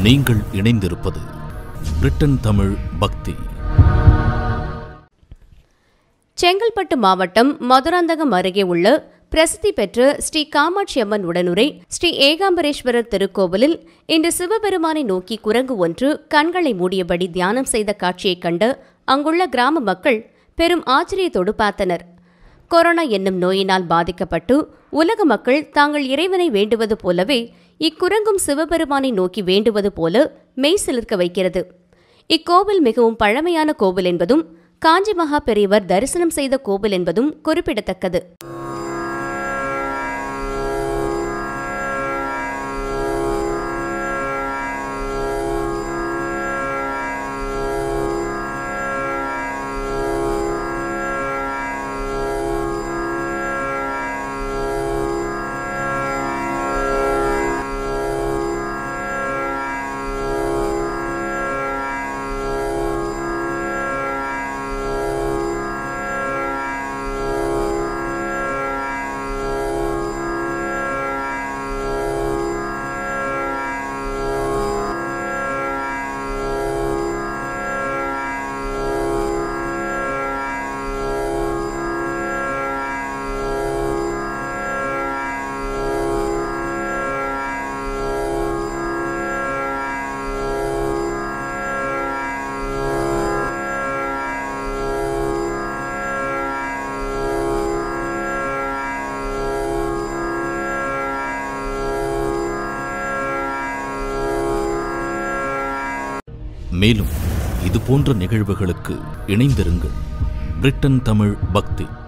நீங்கள் இணைந்திருப்பது பிரிட்டன் தமிழ் பக்தி செங்கல்பட்டு மாவட்டம் மதுராந்தகம் அருகே உள்ள பிரசித்தி பெற்ற ஸ்ரீ காமாட்சி அம்மன் உடனுரை ஸ்ரீ ஏகாம்பரேஸ்வரர் திருக்கோவிலில் இன்று சிவபெருமானை நோக்கி குரங்கு ஒன்று கண்களை மூடியபடி தியானம் செய்த காட்சியைக் கண்ட அங்குள்ள கிராம மக்கள் பெரும் ஆச்சரியத்தோடு பார்த்தனர் கொரோனா என்னும் நோயினால் பாதிக்கப்பட்டு உலக மக்கள் தாங்கள் இறைவனை வேண்டுவது போலவே இக்குரங்கும் சிவபெருமானை நோக்கி வேண்டுவது போல மெய் சிலிர்க்க வைக்கிறது இக்கோவில் மிகவும் பழமையான கோவில் என்பதும் காஞ்சி மகா பெரியவர் தரிசனம் செய்த கோவில் என்பதும் குறிப்பிடத்தக்கது மேலும் இது போன்ற நிகழ்வுகளுக்கு இணைந்திருங்கள் பிரிட்டன் தமிழ் பக்தி